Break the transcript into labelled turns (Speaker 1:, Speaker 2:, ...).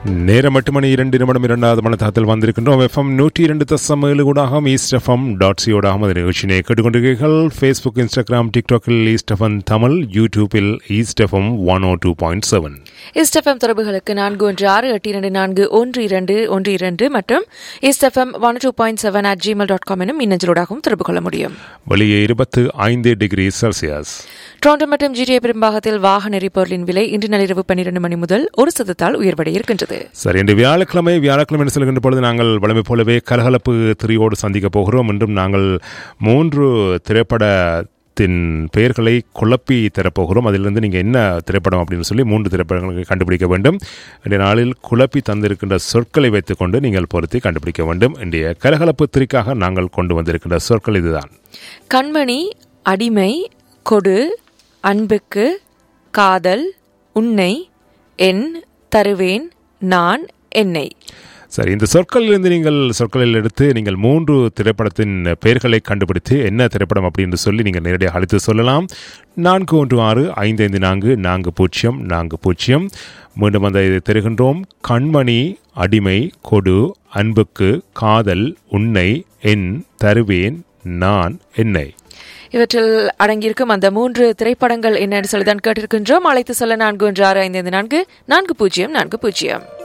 Speaker 1: நேரம் எட்டு மணி இரண்டு நிமிடம் இரண்டாவது மனத்தாத்தில் வந்திருக்கின்றோம் எஃப்எம் நூற்றி இரண்டு தசம் ஏழு ஊடாகம் ஈஸ்ட் எஃப்எம் டாட் சியோடாகம் அது நிகழ்ச்சியினை கேட்டுக்கொண்டிருக்கிறீர்கள் ஃபேஸ்புக் இன்ஸ்டாகிராம் டிக்டாக்கில் ஈஸ்ட் எஃப்எம் தமிழ் யூடியூப்பில் east FM one O two point seven
Speaker 2: east FM தொடர்புகளுக்கு நான்கு ஒன்று ஆறு எட்டு இரண்டு நான்கு ஒன்று இரண்டு ஒன்று இரண்டு மற்றும் east FM one two point seven at Gmail dot com எனும் மின்னஞ்சலூடாகவும் தொடர்பு கொள்ள முடியும்
Speaker 1: வெளியே இருபத்து ஐந்து டிகிரி செல்சியஸ்
Speaker 2: டொரண்டோ மற்றும் ஜிடிஏ பெரும்பாகத்தில் வாகன எரிபொருளின் விலை இன்று நள்ளிரவு பன்னிரண்டு மணி முதல் ஒரு சதத்தால் உயர்வடைய இருக்கின்றது
Speaker 1: சரி இன்று வியாழக்கிழமை வியாழக்கிழமை என்று சொல்கின்ற பொழுது நாங்கள் வழமை போலவே கலகலப்பு திரியோடு சந்திக்க போகிறோம் என்றும் நாங்கள் மூன்று திரைப்படத்தின் பெயர்களை குழப்பி தரப்போகிறோம் அதிலிருந்து நீங்கள் என்ன திரைப்படம் அப்படின்னு சொல்லி மூன்று திரைப்படங்களை கண்டுபிடிக்க வேண்டும் இன்றைய நாளில் குழப்பி தந்திருக்கின்ற சொற்களை வைத்துக்கொண்டு நீங்கள் பொருத்தி கண்டுபிடிக்க வேண்டும் இன்றைய கலகலப்பு திரிக்காக நாங்கள் கொண்டு வந்திருக்கின்ற சொற்கள் இதுதான்
Speaker 2: கண்மணி அடிமை கொடு அன்புக்கு காதல் உன்னை என் தருவேன் நான் என்னை
Speaker 1: சரி இந்த சொற்களிலிருந்து நீங்கள் சொற்களில் எடுத்து நீங்கள் மூன்று திரைப்படத்தின் பெயர்களை கண்டுபிடித்து என்ன திரைப்படம் அப்படின்னு சொல்லி நீங்கள் நேரடியாக அழைத்து சொல்லலாம் நான்கு ஒன்று ஆறு ஐந்து ஐந்து நான்கு நான்கு பூஜ்ஜியம் நான்கு பூஜ்ஜியம் மீண்டும் அந்த இதை தருகின்றோம் கண்மணி அடிமை கொடு அன்புக்கு காதல் உன்னை என் தருவேன் நான் என்னை
Speaker 2: இவற்றில் அடங்கியிருக்கும் அந்த மூன்று திரைப்படங்கள் என்னன்னு சொல்லி தான் கேட்டிருக்கின்றோம் அழைத்து சொல்ல நான்கு ஒன்று ஆறு ஐந்து ஐந்து நான்கு நான்கு பூஜ்ஜியம் நான்கு பூஜ்ஜியம்